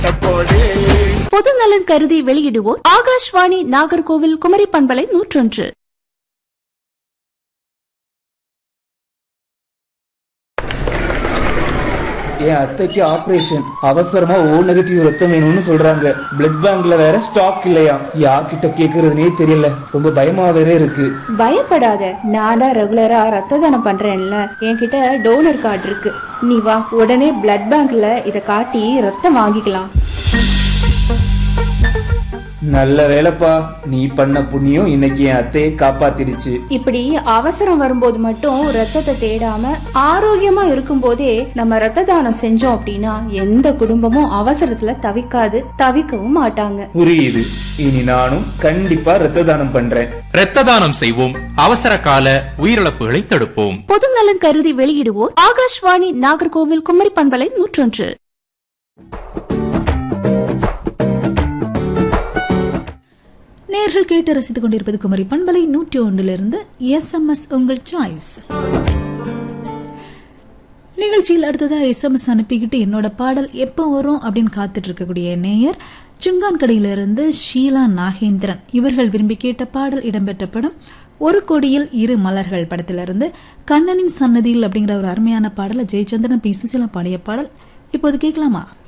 போடு பொது நலன் கருதி வெளியிடுவோர் ஆகாஷ்வாணி நாகர்கோவில் குமரி பண்பலை நூற்றொன்று என் அத்தைக்கு ஆபரேஷன் அவசரமா ஓ நெகட்டிவ் ரத்தம் வேணும்னு சொல்றாங்க பிளட் பேங்க்ல வேற ஸ்டாக் இல்லையா யார்கிட்ட கேக்குறதுனே தெரியல ரொம்ப பயமா வேற இருக்கு பயப்படாத நான் தான் ரெகுலரா ரத்த தானம் பண்றேன்ல என்கிட்ட டோனர் கார்டு இருக்கு நீ வா உடனே பிளட் பேங்க்ல இத காட்டி ரத்தம் வாங்கிக்கலாம் நல்ல வேலைப்பா நீ பண்ண புண்ணியம் இன்னைக்கு என் அத்தையை காப்பாத்திருச்சு இப்படி அவசரம் வரும்போது மட்டும் ரத்தத்தை தேடாம ஆரோக்கியமா இருக்கும்போதே நம்ம ரத்த தானம் செஞ்சோம் அப்படின்னா எந்த குடும்பமும் அவசரத்துல தவிக்காது தவிக்கவும் மாட்டாங்க புரியுது இனி நானும் கண்டிப்பா ரத்த தானம் பண்றேன் இரத்த தானம் செய்வோம் அவசர கால உயிரிழப்புகளை தடுப்போம் பொது நலன் கருதி வெளியிடுவோர் ஆகாஷ்வாணி நாகர்கோவில் குமரி பண்பலை நூற்றொன்று நேர்கள் கேட்டு ரசித்துக் கொண்டிருப்பது குமரி பண்பலை நூற்றி ஒன்றிலிருந்து எஸ்எம்எஸ் உங்கள் சாய்ஸ் நிகழ்ச்சியில் அடுத்ததா எஸ்எம்எஸ் அனுப்பிக்கிட்டு என்னோட பாடல் எப்போ வரும் அப்படின்னு காத்துட்டு இருக்கக்கூடிய நேயர் சுங்கான்கடையிலிருந்து ஷீலா நாகேந்திரன் இவர்கள் விரும்பி கேட்ட பாடல் இடம்பெற்ற படம் ஒரு கொடியில் இரு மலர்கள் படத்திலிருந்து கண்ணனின் சன்னதியில் அப்படிங்கிற ஒரு அருமையான பாடலை ஜெயச்சந்திரன் பி சுசிலா பாடிய பாடல் இப்போது கேட்கலாமா